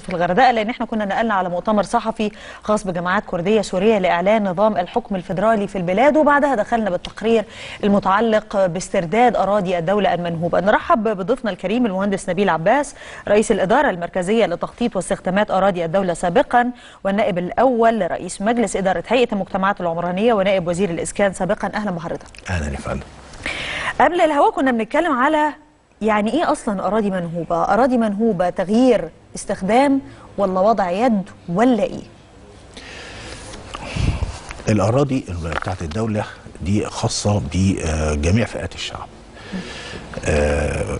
في الغردقه لان احنا كنا نقلنا على مؤتمر صحفي خاص بجماعات كرديه سوريه لاعلان نظام الحكم الفيدرالي في البلاد وبعدها دخلنا بالتقرير المتعلق باسترداد اراضي الدوله المنهوبه نرحب بضيفنا الكريم المهندس نبيل عباس رئيس الاداره المركزيه لتخطيط واستخدامات اراضي الدوله سابقا والنائب الاول لرئيس مجلس اداره هيئه المجتمعات العمرانيه ونائب وزير الاسكان سابقا اهلا بحضرتك اهلا يا فندم قبل الهواء كنا بنتكلم على يعني ايه اصلا اراضي منهوبه اراضي منهوبه تغيير استخدام ولا وضع يد ولا ايه الاراضي بتاعت الدوله دي خاصه بجميع فئات الشعب آه،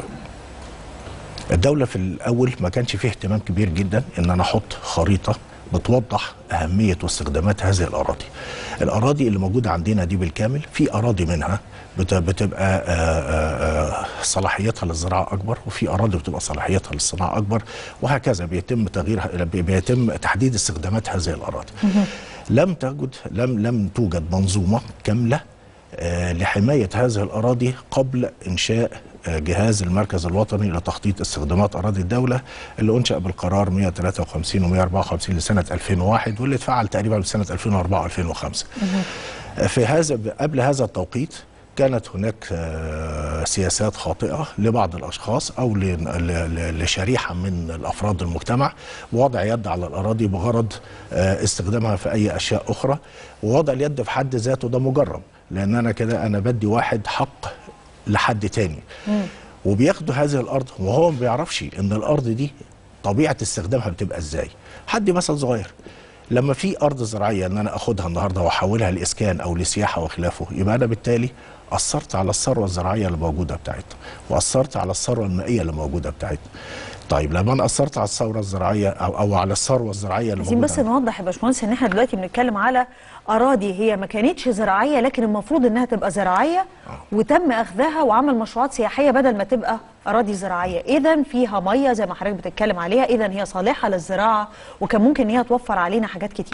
الدوله في الاول ما كانش فيه اهتمام كبير جدا ان انا احط خريطه بتوضح اهميه واستخدامات هذه الاراضي الاراضي اللي موجوده عندنا دي بالكامل في اراضي منها بت- بتبقى آه، آه، آه، صلاحيتها للزراعه اكبر وفي اراضي بتبقى صلاحيتها للصناعه اكبر وهكذا بيتم تغيير بيتم تحديد استخدامات هذه الاراضي لم تجد لم لم توجد منظومه كامله آه، لحمايه هذه الاراضي قبل انشاء آه، جهاز المركز الوطني لتخطيط استخدامات اراضي الدوله اللي انشا بالقرار 153 و 154 لسنه 2001 واللي اتفعل تقريبا في سنه 2004 و2005 في هذا قبل هذا التوقيت كانت هناك آه، سياسات خاطئه لبعض الاشخاص او ل- ل- ل- لشريحه من الافراد المجتمع ووضع يد على الاراضي بغرض آه، استخدامها في اي اشياء اخرى ووضع اليد في حد ذاته ده مجرم لان انا كده انا بدي واحد حق لحد تاني وبياخدوا هذه الارض وهو ما بيعرفش ان الارض دي طبيعه استخدامها بتبقى ازاي حد مثلا صغير لما في ارض زراعيه ان انا اخدها النهارده واحولها لاسكان او لسياحه وخلافه يبقى انا بالتالي اثرت على الثروه الزراعيه اللي موجوده بتاعتنا واثرت على الثروه المائيه اللي موجوده بتاعتنا طيب لما انا اثرت على الثوره الزراعيه او او على الثروه الزراعيه اللي عايزين موجوده بس نوضح يا باشمهندس ان احنا دلوقتي بنتكلم على اراضي هي ما كانتش زراعيه لكن المفروض انها تبقى زراعيه وتم اخذها وعمل مشروعات سياحيه بدل ما تبقى اراضي زراعيه اذا فيها ميه زي ما حضرتك بتتكلم عليها اذا هي صالحه للزراعه وكان ممكن ان هي توفر علينا حاجات كتير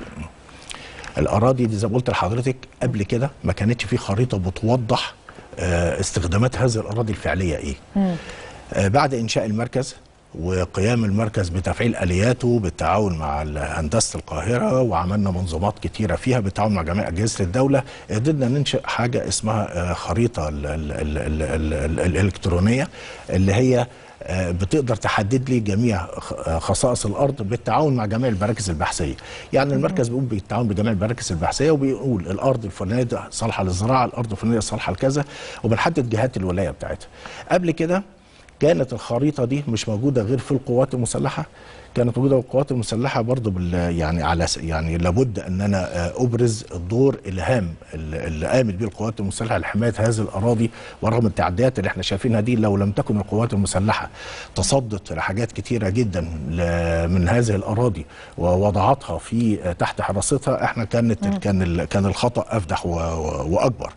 الاراضي دي زي ما قلت لحضرتك قبل كده ما كانتش في خريطه بتوضح آه، استخدامات هذه الاراضي الفعليه ايه آه، بعد انشاء المركز وقيام المركز بتفعيل الياته بالتعاون مع ال- هندسه القاهره وعملنا منظومات كتيره فيها بالتعاون مع جميع اجهزه الدوله قدرنا ننشئ حاجه اسمها آه، خريطه ال ال ال ال ال ال الالكترونيه اللي هي آه، بتقدر تحدد لي جميع خ- آه، خصائص الارض بالتعاون مع جميع المراكز البحثيه يعني المركز بيقوم بالتعاون بجميع المراكز البحثيه وبيقول الارض الفلانيه دي صالحه للزراعه الارض الفلانيه صالحه لكذا وبنحدد جهات الولايه بتاعتها قبل كده كانت الخريطه دي مش موجوده غير في القوات المسلحه كانت موجوده في القوات المسلحه برضو بال يعني على س- يعني لابد ان انا آه، ابرز الدور الهام اللي اللي قامت به القوات المسلحه لحمايه هذه الاراضي ورغم التعديات اللي احنا شايفينها دي لو لم تكن القوات المسلحه تصدت لحاجات كتيره جدا ل- من هذه الاراضي ووضعتها في آه، تحت حراستها احنا كانت كان ال- كان الخطا افدح و- و- واكبر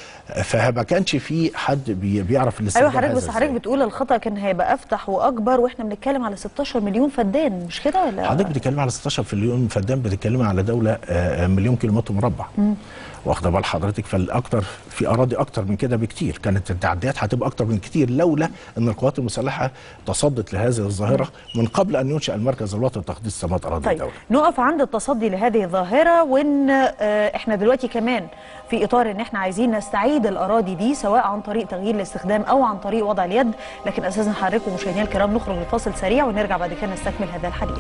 فما كانش في حد بي- بيعرف الاستخدام ايوه حضرتك هذا بس حضرتك إزاي. بتقول الخطا كان هيبقى افتح واكبر واحنا بنتكلم على 16 مليون فدان مش كده ولا حضرتك بتتكلم على 16 مليون فدان بتتكلم على دوله آه، مليون كيلومتر مربع واخده بال حضرتك فالاكتر في اراضي اكتر من كده بكتير كانت التعديات هتبقى اكتر من كتير لولا ان القوات المسلحه تصدت لهذه الظاهره من قبل ان ينشا المركز الوطني لتخطيط استخدامات اراضي طيب الدوله نقف عند التصدي لهذه الظاهرة وان آه، احنا دلوقتي كمان في اطار ان احنا عايزين نستعيد الاراضي دي سواء عن طريق تغيير الاستخدام او عن طريق وضع اليد لكن اساسا حضراتكم مشاهدينا الكرام نخرج لفاصل سريع ونرجع بعد كده نستكمل هذا الحديث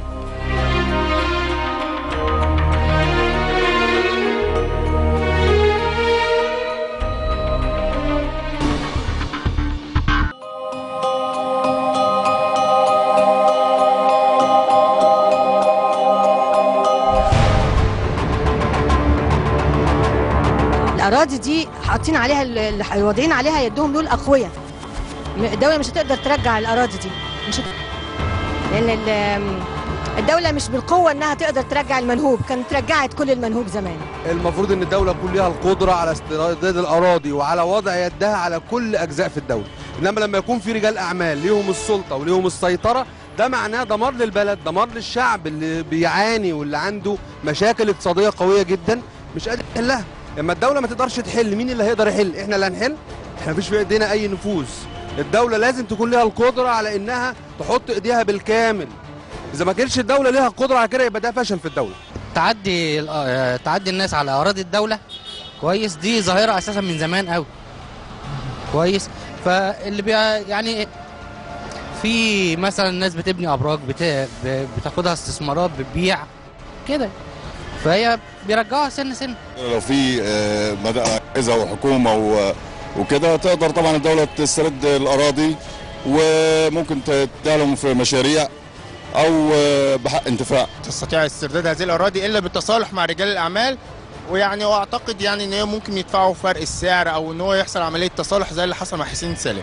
الاراضي دي حاطين عليها ال- ال- واضعين عليها يدهم دول اقوياء م- الدوله مش هتقدر ترجع الاراضي دي مش هت... لان ال- الدوله مش بالقوه انها تقدر ترجع المنهوب كانت رجعت كل المنهوب زمان المفروض ان الدوله يكون ليها القدره على استرداد الاراضي وعلى وضع يدها على كل اجزاء في الدوله انما لما يكون في رجال اعمال ليهم السلطه وليهم السيطره ده معناه دمار للبلد دمار للشعب اللي بيعاني واللي عنده مشاكل اقتصاديه قويه جدا مش قادر يحلها لما الدوله ما تقدرش تحل مين اللي هيقدر يحل احنا اللي هنحل احنا مفيش في ايدينا اي نفوذ الدوله لازم تكون لها القدره على انها تحط ايديها بالكامل اذا ما كانتش الدوله ليها قدره على كده يبقى ده فشل في الدوله تعدي آه، تعدي الناس على اراضي الدوله كويس دي ظاهره اساسا من زمان قوي كويس فاللي بي يعني في مثلا ناس بتبني ابراج بت... ب- بتاخدها استثمارات بتبيع كده فهي بيرجعوها سن سن لو في آه، مدى اجهزه وحكومه و- وكده تقدر طبعا الدوله تسترد الاراضي وممكن تديها لهم في مشاريع او آه، بحق انتفاع تستطيع استرداد هذه الاراضي الا بالتصالح مع رجال الاعمال ويعني واعتقد يعني ان هي ممكن يدفعوا فرق السعر او ان هو يحصل عمليه تصالح زي اللي حصل مع حسين سالم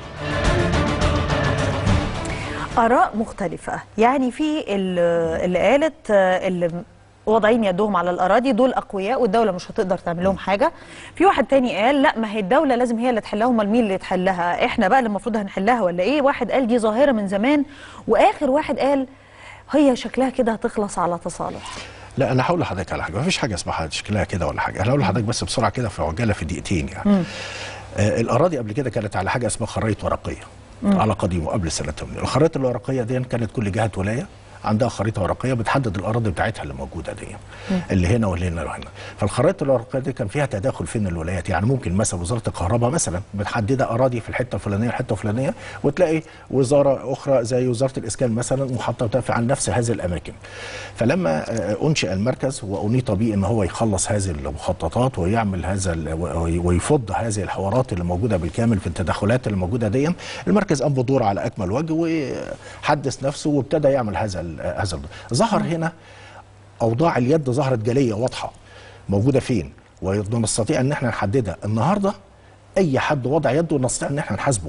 آراء مختلفة يعني في ال- اللي قالت آه، اللي واضعين يدهم على الأراضي دول أقوياء والدولة مش هتقدر تعمل لهم حاجة في واحد تاني قال لا ما هي الدولة لازم هي اللي تحلها امال مين اللي تحلها احنا بقى اللي المفروض هنحلها ولا ايه واحد قال دي ظاهرة من زمان وآخر واحد قال هي شكلها كده هتخلص على تصالح لا انا هقول لحضرتك على حاجه مفيش حاجه اسمها شكلها كده ولا حاجه انا هقول لحضرتك بس بسرعه كده في عجاله في دقيقتين يعني آه الاراضي قبل كده كانت على حاجه اسمها خرائط ورقيه على قديمه قبل سنه 80 الخرائط الورقيه دي كانت كل جهه ولايه عندها خريطه ورقيه بتحدد الاراضي بتاعتها اللي موجوده دي اللي هنا واللي هنا وهنا فالخرائط الورقيه دي كان فيها تداخل فين الولايات يعني ممكن مثلا وزاره الكهرباء مثلا محدده اراضي في الحته الفلانيه الحته الفلانيه وتلاقي وزاره اخرى زي وزاره الاسكان مثلا محطه عن نفس هذه الاماكن فلما آه، انشئ المركز وانيط به ان هو يخلص هذه المخططات ويعمل هذا ال- و- ويفض هذه الحوارات اللي موجوده بالكامل في التدخلات اللي موجوده دي المركز قام بدور على اكمل وجه وحدث نفسه وابتدى يعمل هذا ال- هذا الدور. ظهر هنا اوضاع اليد ظهرت جليه واضحه موجوده فين ونستطيع ان احنا نحددها النهارده اي حد وضع يده نستطيع ان احنا نحاسبه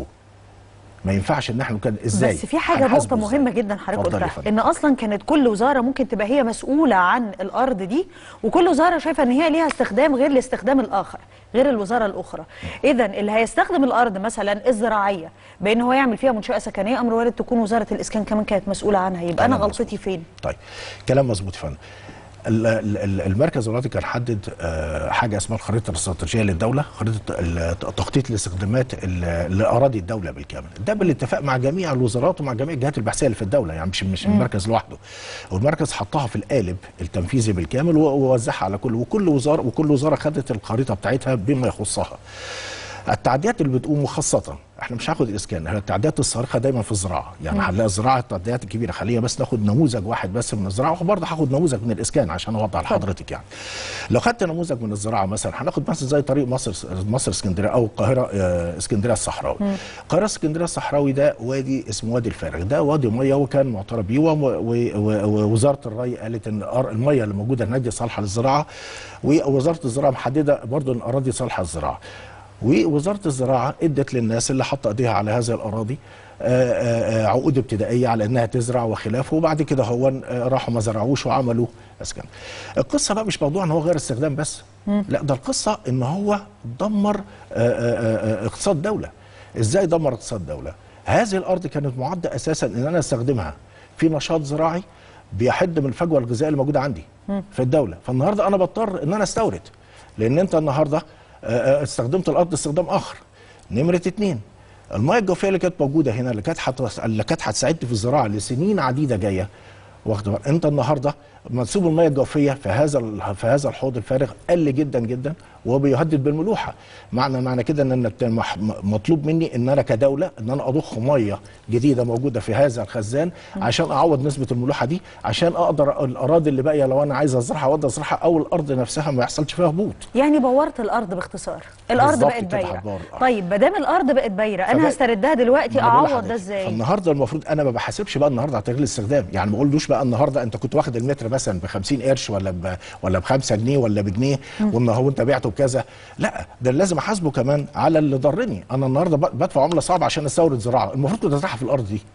ما ينفعش ان احنا كان ازاي بس في حاجه هنحاسبه نقطه إزاي؟ مهمه جدا حضرتك اتفضل يا قلتها فندم. ان اصلا كانت كل وزاره ممكن تبقى هي مسؤوله عن الارض دي وكل وزاره شايفه ان هي ليها استخدام غير الاستخدام الاخر غير الوزاره الاخرى اذا اللي هيستخدم الارض مثلا الزراعيه بان هو يعمل فيها منشاه سكنيه امر وارد تكون وزاره الاسكان كمان كانت مسؤوله عنها يبقى انا كلام غلطتي فين طيب كلام مظبوط يا فندم ال- ال- ال- المركز الوطني كان حدد آه، حاجه اسمها الخريطه الاستراتيجيه للدوله خريطه ال- تخطيط الاستخدامات ال- لاراضي الدوله بالكامل ده بالاتفاق مع جميع الوزارات ومع جميع الجهات البحثيه اللي في الدوله يعني مش مش المركز لوحده والمركز حطها في القالب التنفيذي بالكامل و- ووزعها على كل وكل وزاره وكل وزاره خدت الخريطه بتاعتها بما يخصها التعديات اللي بتقوم وخاصة احنا مش هاخد الاسكان هي التعديات الصارخة دايما في الزراعة يعني هنلاقي الزراعة التعديات الكبيرة خلينا بس ناخد نموذج واحد بس من الزراعة وبرضه هاخد نموذج من الاسكان عشان اوضح لحضرتك يعني لو خدت نموذج من الزراعة مثلا هناخد مثلا زي طريق مصر مصر اسكندرية او القاهرة آه، اسكندرية الصحراوي القاهرة اسكندرية الصحراوي ده وادي اسمه وادي الفارغ ده وادي مية وكان معترف بيه وم- و- و- ووزارة الري قالت ان أر- المية اللي موجودة هناك دي صالحة للزراعة ووزارة الزراعة محددة برضه ان الاراضي صالحة للزراعة ووزاره الزراعه ادت للناس اللي حط ايديها على هذه الاراضي آه، آه، آه، عقود ابتدائيه على انها تزرع وخلافه وبعد كده هو آه، راحوا ما زرعوش وعملوا اسكان. القصه بقى مش موضوع ان هو غير استخدام بس لا ده القصه ان هو دمر آه، آه، آه، اقتصاد دوله. ازاي دمر اقتصاد دوله؟ هذه الارض كانت معده اساسا ان انا استخدمها في نشاط زراعي بيحد من الفجوه الغذائيه اللي موجوده عندي في الدوله، فالنهارده انا بضطر ان انا استورد لان انت النهارده آه، آه، استخدمت الارض استخدام اخر. نمره اتنين المياه الجوفيه اللي كانت موجوده هنا اللي كانت حت... اللي كانت هتساعدني في الزراعه لسنين عديده جايه واخد بالك؟ انت النهارده منسوب المياه الجوفيه في هذا ال- في هذا الحوض الفارغ قل جدا جدا وبيهدد بالملوحه معنى معنى كده ان انك مح- م- مطلوب مني ان انا كدوله ان انا اضخ ميه جديده موجوده في هذا الخزان عشان اعوض نسبه الملوحه دي عشان اقدر الاراضي اللي باقيه لو انا عايز ازرعها اقدر ازرعها او الارض نفسها ما يحصلش فيها هبوط يعني بورت الارض باختصار الارض بالظبط بقت كده بايره هتبور الأرض. طيب ما دام الارض بقت بايره انا فبقى- هستردها دلوقتي ما أنا بقول اعوض ده لحضرتك. ازاي فالنهارده المفروض انا ما بحاسبش بقى النهارده على تغيير الاستخدام يعني ما بقولوش بقى النهارده انت كنت واخد المتر مثلا ب 50 قرش ولا ب ولا ب 5 جنيه ولا بجنيه وان هو انت بعته بكذا لا ده لازم احاسبه كمان على اللي ضرني انا النهارده ب- بدفع عمله صعبه عشان استورد زراعه المفروض كنت ازرعها في الارض دي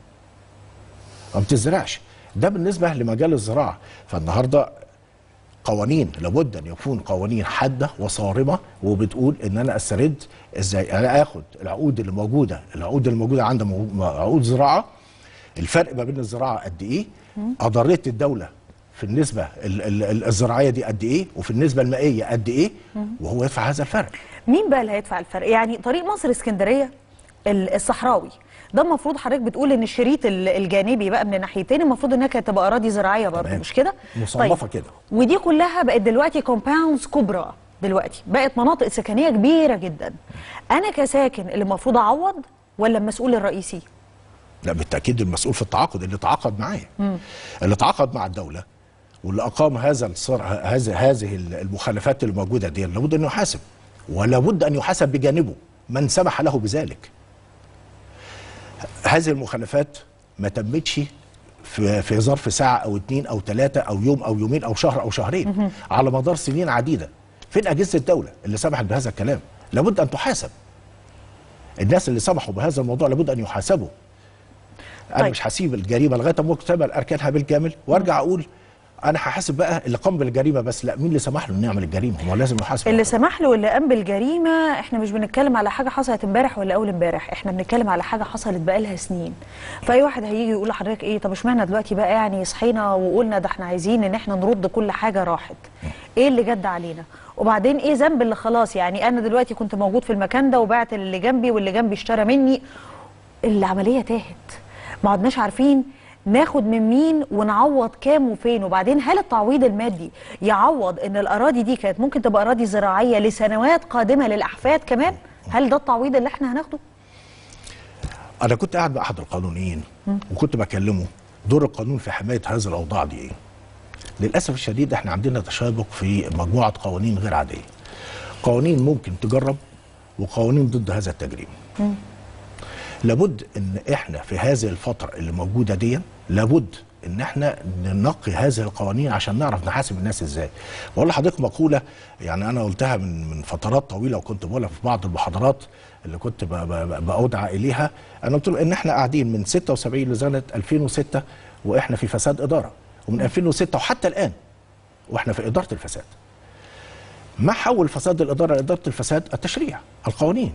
ما بتزرعش ده بالنسبه لمجال الزراعه فالنهارده قوانين لابد ان يكون قوانين حاده وصارمه وبتقول ان انا استرد ازاي انا اخد العقود اللي موجوده العقود اللي موجوده عند مو- عقود زراعه الفرق ما بين الزراعه قد ايه اضريت الدوله في النسبه ال- ال- ال- الزراعيه دي قد ايه وفي النسبه المائيه قد ايه وهو يدفع هذا الفرق مين بقى اللي هيدفع الفرق يعني طريق مصر اسكندريه ال- الصحراوي ده المفروض حضرتك بتقول ان الشريط ال- الجانبي بقى من الناحيتين المفروض انها كانت تبقى اراضي زراعيه برضه تمام. مش كده؟ مصنفة كده. ودي كلها بقت دلوقتي كومباوندز كبرى دلوقتي بقت مناطق سكنيه كبيره جدا انا كساكن اللي المفروض اعوض ولا المسؤول الرئيسي؟ لا بالتاكيد المسؤول في التعاقد اللي تعاقد معايا اللي تعاقد مع الدوله واللي اقام هذا الصر هذا هذه المخالفات اللي موجوده دي لابد ان يحاسب ولابد ان يحاسب بجانبه من سمح له بذلك هذه المخالفات ما تمتش في في ظرف ساعه او اتنين او ثلاثه او يوم او يومين او شهر او شهرين على مدار سنين عديده فين اجهزه الدوله اللي سمحت بهذا الكلام لابد ان تحاسب الناس اللي سمحوا بهذا الموضوع لابد ان يحاسبوا انا طيب. مش هسيب الجريمه لغايه ما اكتمل اركانها بالكامل وارجع اقول انا هحاسب بقى اللي قام بالجريمه بس لا مين اللي سمح له انه يعمل الجريمه هو لازم يحاسب اللي سمح له واللي قام بالجريمه احنا مش بنتكلم على حاجه حصلت امبارح ولا اول امبارح احنا بنتكلم على حاجه حصلت بقالها سنين فاي واحد هيجي يقول لحضرتك ايه طب اشمعنى دلوقتي بقى يعني صحينا وقلنا ده احنا عايزين ان احنا نرد كل حاجه راحت ايه اللي جد علينا وبعدين ايه ذنب اللي خلاص يعني انا دلوقتي كنت موجود في المكان ده وبعت اللي جنبي واللي جنبي اشترى مني العمليه تاهت ما عدناش عارفين ناخد من مين ونعوض كام وفين وبعدين هل التعويض المادي يعوض ان الاراضي دي كانت ممكن تبقى اراضي زراعيه لسنوات قادمه للاحفاد كمان هل ده التعويض اللي احنا هناخده انا كنت قاعد مع احد القانونيين وكنت بكلمه دور القانون في حمايه هذه الاوضاع دي ايه للاسف الشديد احنا عندنا تشابك في مجموعه قوانين غير عاديه قوانين ممكن تجرب وقوانين ضد هذا التجريم لابد ان احنا في هذه الفتره اللي موجوده دي لابد ان احنا ننقي هذه القوانين عشان نعرف نحاسب الناس ازاي بقول لحضرتك مقوله يعني انا قلتها من من فترات طويله وكنت بقولها في بعض المحاضرات اللي كنت ب- ب- بأودع اليها انا قلت له ان احنا قاعدين من 76 لسنه 2006 واحنا في فساد اداره ومن 2006 وحتى الان واحنا في اداره الفساد ما حول فساد الاداره لاداره الفساد التشريع القوانين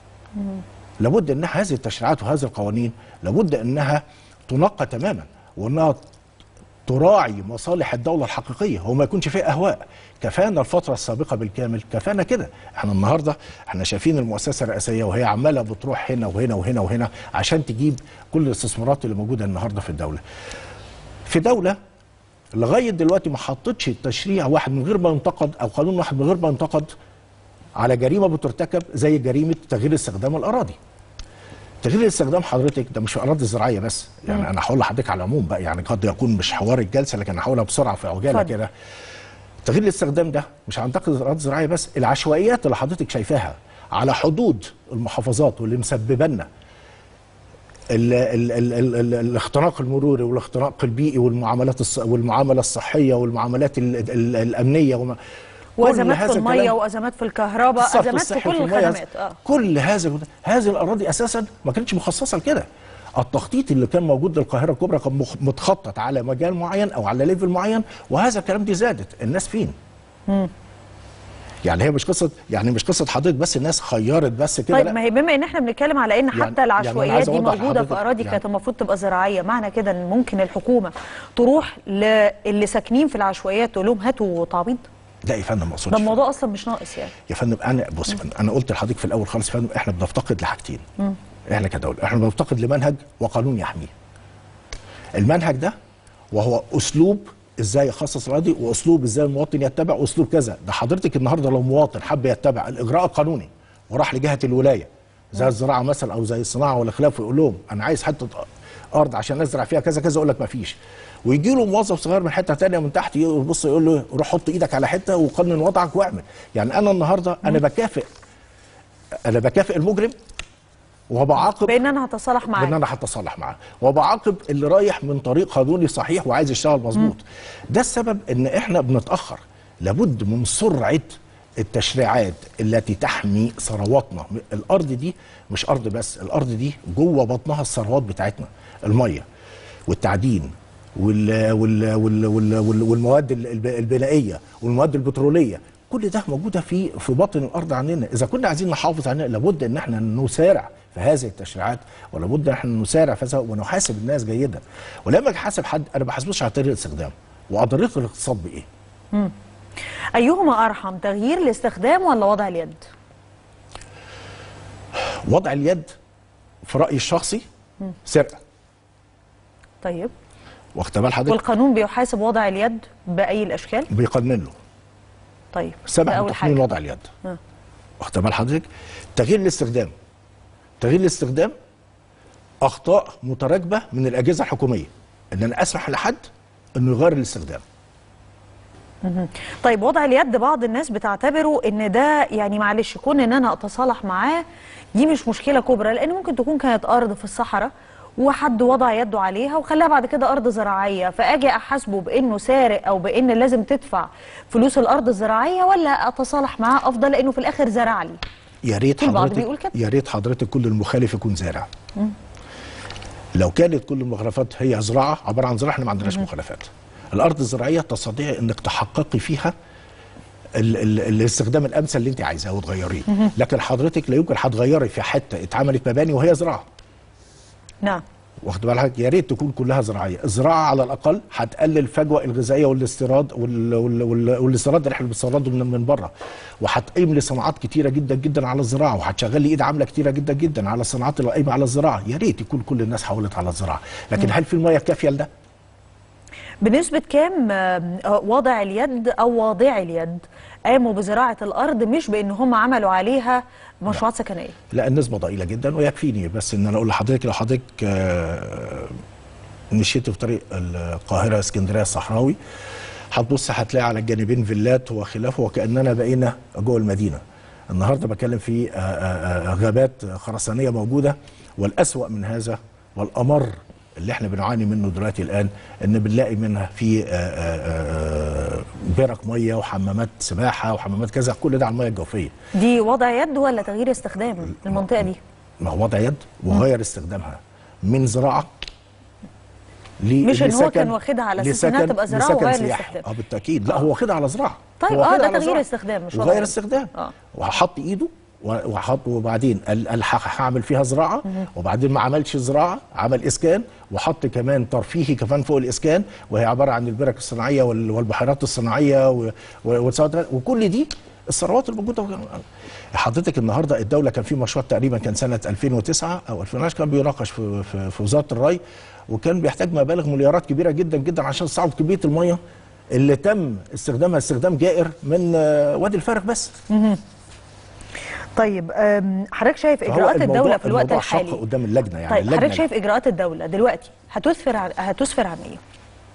لابد ان هذه التشريعات وهذه القوانين لابد انها تنقى تماما وانها تراعي مصالح الدوله الحقيقيه وما يكونش فيه اهواء كفانا الفتره السابقه بالكامل كفانا كده احنا النهارده احنا شايفين المؤسسه الرئاسيه وهي عماله بتروح هنا وهنا وهنا وهنا عشان تجيب كل الاستثمارات اللي موجوده النهارده في الدوله في دوله لغايه دلوقتي ما حطتش تشريع واحد من غير ما ينتقد او قانون واحد من غير ما ينتقد على جريمه بترتكب زي جريمه تغيير استخدام الاراضي تغيير الاستخدام حضرتك ده مش في اراضي زراعيه بس يعني انا هقول لحضرتك على العموم بقى يعني قد يكون مش حوار الجلسه لكن هحاولها بسرعه في عجاله اتفضل. كده تغيير الاستخدام ده مش هنتقد الاراضي الزراعيه بس العشوائيات اللي حضرتك شايفاها على حدود المحافظات واللي مسببه لنا ال ال ال ال ال الاختراق المروري والاختراق البيئي والمعاملات الص والمعامله الصحيه والمعاملات ال ال الامنيه وما كل وازمات في هذا الميه الكلام- وازمات في الكهرباء الصرف ازمات في الصحي كل المياه، الخدمات اه كل هذا هذه الاراضي اساسا ما كانتش مخصصه لكده التخطيط اللي كان موجود للقاهره الكبرى كان مخ- متخطط على مجال معين او على ليفل معين وهذا الكلام دي زادت الناس فين يعني هي مش قصه يعني مش قصه حضرتك بس الناس خيرت بس كده طيب لا. ما هي بما ان احنا بنتكلم على ان يعني- حتى يعني أنا العشوائيات عايز دي أوضح موجوده في لحضرتك اراضي يعني- كانت المفروض تبقى زراعيه معنى كده ان ممكن الحكومه تروح للي ساكنين في العشوائيات تقول لهم هاتوا تعويض لا يا فندم ما اقصدش ده الموضوع اصلا مش ناقص يعني يا فندم انا بص يا فندم انا قلت لحضرتك في الاول خالص يا فندم احنا بنفتقد لحاجتين احنا كدوله احنا بنفتقد لمنهج وقانون يحميه المنهج ده وهو اسلوب ازاي يخصص الاراضي واسلوب ازاي المواطن يتبع واسلوب كذا ده حضرتك النهارده لو مواطن حب يتبع الاجراء القانوني وراح لجهه الولايه زي الزراعه مثلا او زي الصناعه ولا خلافه يقول لهم انا عايز حته ارض عشان ازرع فيها كذا كذا يقول لك ما فيش ويجي له موظف صغير من حته تانية من تحت يبص يقول له روح حط ايدك على حته وقنن وضعك واعمل يعني انا النهارده انا بكافئ انا بكافئ المجرم وبعاقب بان انا هتصالح معاه بان انا هتصالح معاه وبعاقب اللي رايح من طريق قانوني صحيح وعايز يشتغل مظبوط ده السبب ان احنا بنتاخر لابد من سرعه التشريعات التي تحمي ثرواتنا الارض دي مش ارض بس الارض دي جوه بطنها الثروات بتاعتنا الميه والتعدين وال وال وال وال وال والمواد الب- البنائيه والمواد البتروليه كل ده موجوده في في باطن الارض عندنا اذا كنا عايزين نحافظ عليها لابد ان احنا نسارع في هذه التشريعات ولابد ان احنا نسارع في هذا ونحاسب الناس جيدا ولما اجي احاسب حد انا ما بحاسبوش على طريقه الاستخدام واضرته الاقتصاد بايه ايهما ارحم تغيير الاستخدام ولا وضع اليد وضع اليد في رايي الشخصي سرقه طيب واخد بال حضرتك والقانون بيحاسب وضع اليد باي الاشكال بيقنن له طيب ده سبع اول تقنين حاجه وضع اليد آه. واخد بال حضرتك تغيير الاستخدام تغيير الاستخدام اخطاء متراكبه من الاجهزه الحكوميه ان انا اسمح لحد انه يغير الاستخدام طيب وضع اليد بعض الناس بتعتبره ان ده يعني معلش كون ان انا اتصالح معاه دي مش مشكله كبرى لان ممكن تكون كانت ارض في الصحراء وحد وضع يده عليها وخلاها بعد كده ارض زراعيه فاجي احاسبه بانه سارق او بان لازم تدفع فلوس الارض الزراعيه ولا اتصالح معاه افضل لانه في الاخر زرع لي يا ريت في البعض حضرتك بيقول كده. يا ريت حضرتك كل المخالف يكون زارع لو كانت كل المخالفات هي زراعه عباره عن زراعه احنا ما عندناش مخالفات الارض الزراعيه تستطيع انك تحققي فيها ال ال الاستخدام الامثل اللي انت عايزاه وتغيريه لكن حضرتك لا يمكن هتغيري في حته اتعملت مباني وهي زراعه نعم واخد بالك يا ريت تكون كلها زراعيه الزراعه على الاقل هتقلل الفجوه الغذائيه والاستيراد وال... وال... وال... والاستيراد اللي احنا بنستورده من من بره وهتقيم لي صناعات كتيره جدا جدا على الزراعه وهتشغل لي ايد عامله كتيره جدا جدا على الصناعات اللي قايمه على الزراعه يا ريت يكون كل الناس حولت على الزراعه لكن هل في الميه الكافيه لده بنسبة كام آم، آه، وضع اليد أو واضعي اليد قاموا بزراعة الأرض مش بأن هم عملوا عليها مشروعات سكنية لا النسبه ضئيله جدا ويكفيني بس ان انا اقول لحضرتك لو حضرتك آه، مشيت في طريق القاهره اسكندريه الصحراوي هتبص هتلاقي على الجانبين فيلات وخلافه وكاننا بقينا جوه المدينه النهارده بتكلم في آه، آه، آه، غابات خرسانيه موجوده والاسوا من هذا والامر اللي احنا بنعاني منه دلوقتي الان ان بنلاقي منها في آه، آه، آه، برك ميه وحمامات سباحه وحمامات كذا كل ده على الميه الجوفيه دي وضع يد ولا تغيير استخدام المنطقة دي ما هو وضع يد وغير استخدامها من زراعه ل- مش إن هو لسكن- كان واخدها على أساس إنها لسكن- تبقى زراعة لسكن وغير سياحي. الاستخدام. اه بالتاكيد لا هو واخدها على زراعه طيب، هو آه، واخدها ده على تغيير زراعة. استخدام مش وضع وغير يد. استخدام آه. وحط ايده و- وحط وبعدين قال قال ح- هعمل فيها زراعه وبعدين ما عملش زراعه عمل اسكان وحط كمان ترفيهي كمان فوق الاسكان وهي عباره عن البرك الصناعيه وال- والبحيرات الصناعيه و- و- والسواد- وكل دي الثروات الموجوده حضرتك النهارده الدوله كان في مشروع تقريبا كان سنه 2009 او 2010 كان بيناقش في, في, في وزاره الري وكان بيحتاج مبالغ مليارات كبيره جدا جدا عشان تصعد كميه الميه اللي تم استخدامها استخدام جائر من آه، وادي الفارغ بس طيب آم، حضرتك شايف فهو إجراءات الموضوع- الدولة في الوقت الموضوع شق الحالي قدام اللجنه يعني طيب اللجنه حضرتك شايف إجراءات الدولة دلوقتي هتسفر عن هتسفر عن إيه؟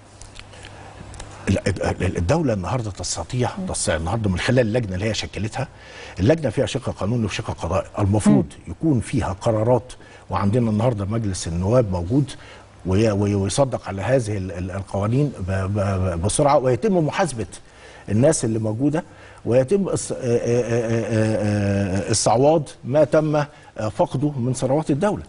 ال- ال- الدولة النهارده تستطيع تستطيع النهارده من خلال اللجنة اللي هي شكلتها اللجنة فيها شق قانوني وشق قضائي المفروض يكون فيها قرارات وعندنا النهارده مجلس النواب موجود وي- وي- ويصدق على هذه ال- ال- القوانين ب- ب- بسرعة ويتم محاسبة الناس اللي موجودة ويتم اس- آه، آه، آه، آه، آه، استعواض ما تم آه، فقده من ثروات الدولة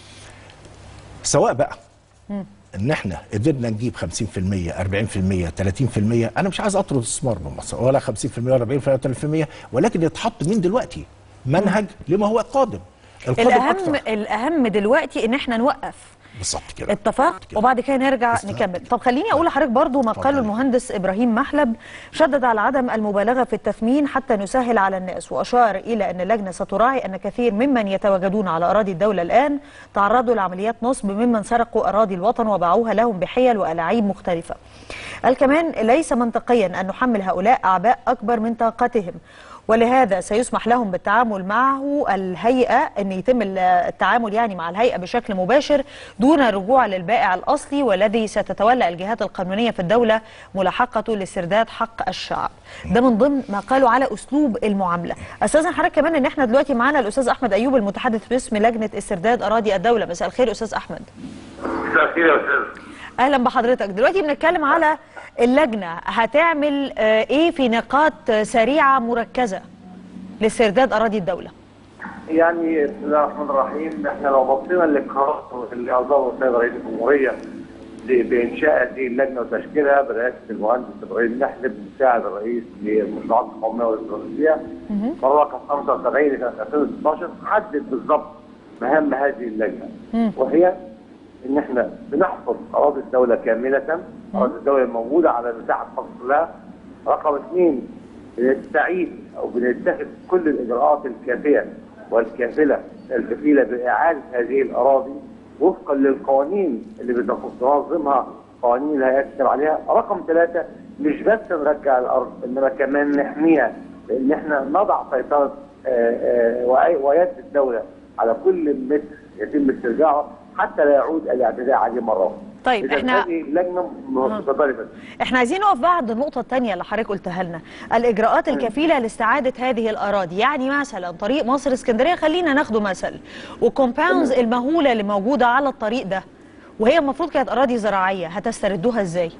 سواء بقى ان احنا قدرنا نجيب 50% 40% 30% انا مش عايز اطرد الاستثمار من مصر ولا 50% ولا 40% ولا 30% ولكن يتحط من دلوقتي منهج لما هو قادم القادم الأهم اكتر الأهم دلوقتي إن إحنا نوقف بالظبط كده اتفقت كده. وبعد كده نرجع بس- نكمل طب خليني اقول لحضرتك برضو ما قاله اتفضلي. المهندس ابراهيم محلب شدد على عدم المبالغه في التثمين حتى نسهل على الناس واشار الى ان اللجنه ستراعي ان كثير ممن يتواجدون على اراضي الدوله الان تعرضوا لعمليات نصب ممن سرقوا اراضي الوطن وباعوها لهم بحيل والاعيب مختلفه قال كمان ليس منطقيا ان نحمل هؤلاء اعباء اكبر من طاقتهم ولهذا سيسمح لهم بالتعامل معه الهيئة أن يتم ال- التعامل يعني مع الهيئة بشكل مباشر دون الرجوع للبائع الأصلي والذي ستتولى الجهات القانونية في الدولة ملاحقته لاسترداد حق الشعب ده من ضمن ما قالوا على أسلوب المعاملة أستاذن حضرتك كمان أن احنا دلوقتي معانا الأستاذ أحمد أيوب المتحدث باسم لجنة استرداد أراضي الدولة مساء الخير أستاذ أحمد مساء الخير يا استاذ اهلا بحضرتك دلوقتي بنتكلم على اللجنه هتعمل آه، ايه في نقاط آه، سريعه مركزه لاسترداد اراضي الدوله يعني بسم الله الرحمن الرحيم احنا لو بصينا للقرار اللي اصدره السيد رئيس الجمهوريه ب- بانشاء هذه اللجنه وتشكيلها برئاسه المهندس ابراهيم محلب مساعد الرئيس للمشروعات القوميه والاستراتيجيه قرار رقم 75 لسنه 2016 حدد بالضبط مهام هذه اللجنه وهي ان احنا بنحفظ اراضي الدوله كامله اراضي الدوله الموجوده على المساحه الخاصه لها رقم اثنين بنستعيد او بنتخذ كل الاجراءات الكافيه والكافله الكفيله باعاده هذه الاراضي وفقا للقوانين اللي بتنظمها قوانين الهيئات التابعه عليها رقم ثلاثه مش بس نرجع الارض انما كمان نحميها لان احنا نضع سيطره آه، آه، وأي- ويد الدوله على كل متر يتم استرجاعه حتى لا يعود الاعتداء عليه مره اخرى. طيب، إذا إحنا- هذه لجنه متضربه احنا عايزين نقف بقى عند النقطة الثانية اللي حضرتك قلتها لنا الإجراءات الكفيلة لاستعادة هذه الأراضي يعني مثلا طريق مصر اسكندرية خلينا ناخده مثل والكومباوندز المهولة اللي موجودة على الطريق ده وهي المفروض كانت أراضي زراعية هتستردوها ازاي؟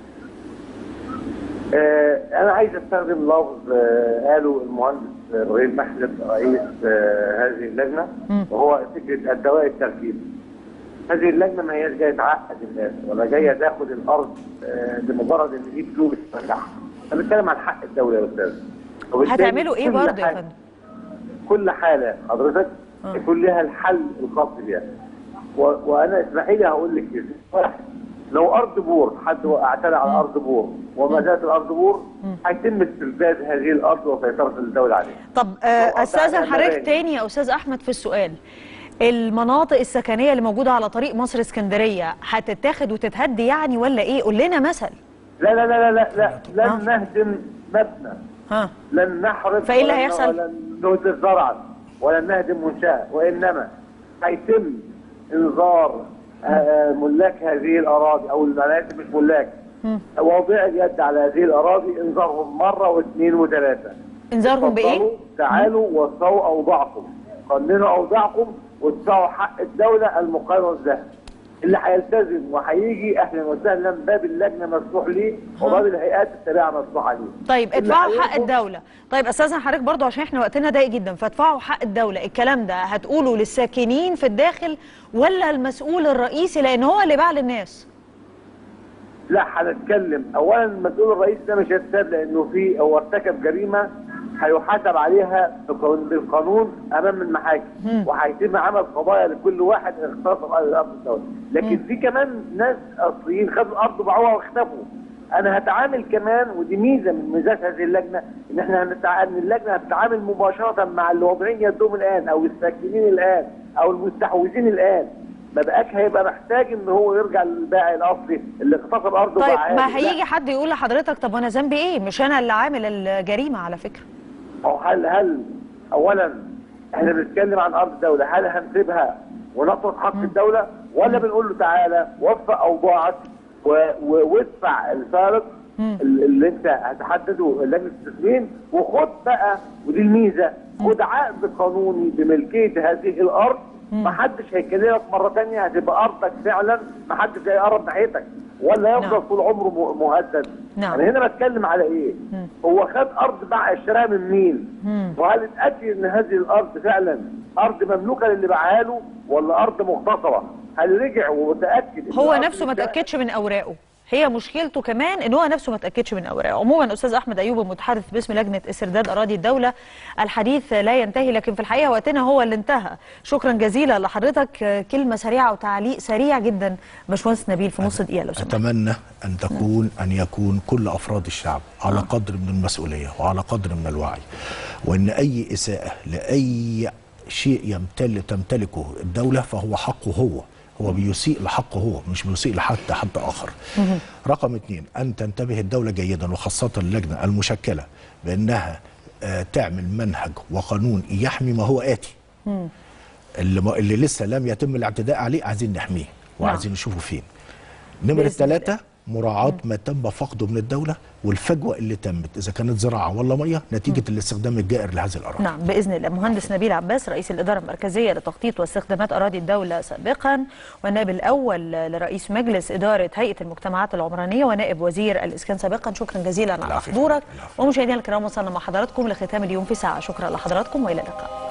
آه، انا عايز استخدم لفظ آه، قاله المهندس ابراهيم محلب رئيس آه، هذه اللجنه وهو فكره الدواء التركيب هذه اللجنه ما هياش جايه تعقد الناس ولا جايه تاخد الارض آه، لمجرد ان دي فلوس ترجعها انا بتكلم عن حق الدوله يا استاذ وبالتالي هتعملوا ايه كل برضه يا حاجة- فندم؟ كل حاله حضرتك يكون لها الحل الخاص بها و... وانا اسمحي لي هقول لك إيه. واحد لو ارض بور حد اعتدى على ارض بور وما زالت الارض بور هيتم استرداد هذه الارض وسيطره الدوله عليها طب آه، وقطع استاذن حضرتك الأماكن. تاني يا استاذ احمد في السؤال المناطق السكنيه اللي موجوده على طريق مصر اسكندريه هتتاخد وتتهد يعني ولا ايه قول لنا مثل لا لا لا لا لا, لا آه. لن نهدم مبنى ها لن نحرق فإيه اللي ولن- هيحصل؟ ولن نهدر زرعا ولن نهدم منشأة وإنما هيتم إنذار آه، ملاك هذه الأراضي أو المناطق مش ملاك واضع اليد على هذه الأراضي إنذارهم مرة واثنين وثلاثة انذارهم بايه؟ اتفضلوا، تعالوا وسعوا أوضاعكم قننوا أوضاعكم وادفعوا حق الدولة المقارنة ده اللي هيلتزم وهيجي اهلا وسهلا باب اللجنه مفتوح ليه وباب الهيئات التابعه مفتوح عليه طيب اللي ادفعوا حق هيرفض- الدولة طيب استاذن حضرتك برضو عشان احنا وقتنا ضيق جدا فادفعوا حق الدولة الكلام ده هتقولوا للساكنين في الداخل ولا المسؤول الرئيسي لان هو اللي باع للناس لا هنتكلم اولا المسؤول الرئيسي ده مش هيتساب لانه في هو ارتكب جريمه هيحاسب عليها بقانون- بالقانون امام المحاكم وهيتم عمل قضايا لكل واحد اغتصب على الارض الدوله لكن في كمان ناس اصليين خدوا الارض وباعوها واختفوا انا هتعامل كمان ودي ميزه من ميزات هذه اللجنه ان احنا هنتع... ان اللجنه هتتعامل مباشره مع اللي واضعين يدهم الان او الساكنين الان او المستحوذين الان ما بقاش هيبقى محتاج ان هو يرجع للبائع الاصلي اللي اغتصب ارضه طيب وباعها ما له. هيجي حد يقول لحضرتك طب وانا ذنبي ايه مش انا اللي عامل الجريمة على فكرة او هل هل اولا احنا بنتكلم عن ارض الدوله هل هنسيبها ونطرد حق الدوله ولا بنقول له تعالى وفق اوضاعك و- و- وادفع الفارق ال- اللي انت هتحدده لجنه التسليم وخد بقى ودي الميزه خد عقد قانوني بملكيه هذه الارض محدش هيكلمك مره ثانيه هتبقى ارضك فعلا محدش هيقرب ناحيتك ولا يفضل نعم. طول عمره م- مهدد نعم. انا هنا بتكلم على ايه هو خد ارض باع اشتراها من مين وهل اتاكد ان هذه الارض فعلا ارض مملوكه للي باعها له ولا ارض مغتصبه هل رجع وتاكد إن هو الأرض نفسه ما دي فعلاً- تاكدش من اوراقه هي مشكلته كمان ان هو نفسه ما تاكدش من اوراقه عموما استاذ احمد ايوب المتحدث باسم لجنه استرداد اراضي الدوله الحديث لا ينتهي لكن في الحقيقه وقتنا هو اللي انتهى شكرا جزيلا لحضرتك كلمه سريعه وتعليق سريع جدا باشمهندس نبيل في نص دقيقه لو سمحت أتمنى أن تكون أن يكون كل أفراد الشعب على قدر من المسؤولية وعلى قدر من الوعي وأن أي إساءة لأي شيء يمتل تمتلكه الدولة فهو حقه هو هو بيسيء لحقه هو مش بيسيء لحتى حد آخر رقم اثنين أن تنتبه الدولة جيدا وخاصة اللجنة المشكلة بأنها آه، تعمل منهج وقانون يحمي ما هو آتي اللي, ما اللي لسه لم يتم الاعتداء عليه عايزين نحميه وعايزين نشوفه فين نمرة بإذن ثلاثة مراعاة ما تم فقده من الدولة والفجوة اللي تمت إذا كانت زراعة ولا مية نتيجة الاستخدام الجائر لهذه الأراضي نعم باذن الله مهندس نبيل عباس رئيس الاداره المركزيه لتخطيط واستخدامات اراضي الدوله سابقا والنائب الاول لرئيس مجلس اداره هيئه المجتمعات العمرانيه ونائب وزير الاسكان سابقا شكرا جزيلا على العفو. حضورك العفو. ومشاهدينا الكرام وصلنا مع حضراتكم لختام اليوم في ساعه شكرا لحضراتكم والى اللقاء